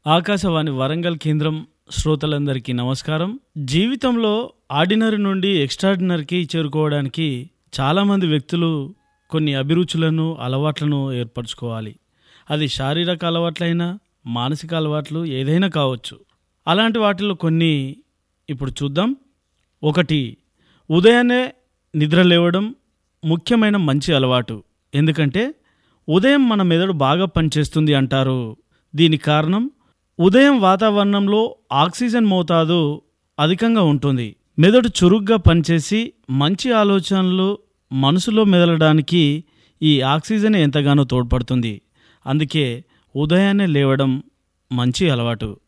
ఆకాశవాణి వరంగల్ కేంద్రం శ్రోతలందరికీ నమస్కారం జీవితంలో ఆర్డినరీ నుండి ఎక్స్ట్రాడినరీకి చేరుకోవడానికి చాలామంది వ్యక్తులు కొన్ని అభిరుచులను అలవాట్లను ఏర్పరచుకోవాలి అది శారీరక అలవాట్లైనా మానసిక అలవాట్లు ఏదైనా కావచ్చు అలాంటి వాటిలో కొన్ని ఇప్పుడు చూద్దాం ఒకటి ఉదయాన్నే నిద్ర లేవడం ముఖ్యమైన మంచి అలవాటు ఎందుకంటే ఉదయం మన మెదడు బాగా పనిచేస్తుంది అంటారు దీనికి కారణం ఉదయం వాతావరణంలో ఆక్సిజన్ మోతాదు అధికంగా ఉంటుంది మెదడు చురుగ్గా పనిచేసి మంచి ఆలోచనలు మనసులో మెదలడానికి ఈ ఆక్సిజన్ ఎంతగానో తోడ్పడుతుంది అందుకే ఉదయాన్నే లేవడం మంచి అలవాటు